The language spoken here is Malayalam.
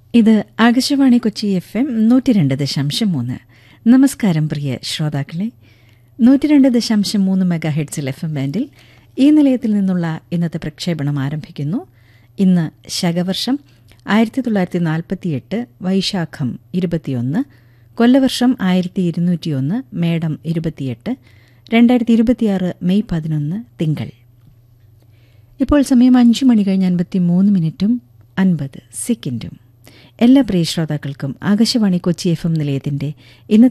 ഇത് ആകാശവാണി കൊച്ചി എഫ് എം നൂറ്റി രണ്ട് ദശാംശം മൂന്ന് നമസ്കാരം പ്രിയ ശ്രോതാക്കളെ നൂറ്റി രണ്ട് ദശാംശം മൂന്ന് മെഗാ ഹെഡ്സിൽ എഫ് എം ബാൻഡിൽ ഈ നിലയത്തിൽ നിന്നുള്ള ഇന്നത്തെ പ്രക്ഷേപണം ആരംഭിക്കുന്നു ഇന്ന് ശകവർഷം ആയിരത്തി തൊള്ളായിരത്തി നാൽപ്പത്തിയെട്ട് വൈശാഖം ഇരുപത്തിയൊന്ന് കൊല്ലവർഷം ആയിരത്തി ഇരുന്നൂറ്റിയൊന്ന് മേടം ഇരുപത്തിയെട്ട് രണ്ടായിരത്തി ഇരുപത്തിയാറ് മെയ് പതിനൊന്ന് തിങ്കൾ ഇപ്പോൾ സമയം അഞ്ചു മണി കഴിഞ്ഞ് അൻപത്തി മൂന്ന് മിനിറ്റും അൻപത് സെക്കൻഡും എല്ലാ പ്രിയ ശ്രോതാക്കൾക്കും ആകാശവാണി കൊച്ചി എഫ് എം നിലയത്തിന്റെ ഇന്നത്തെ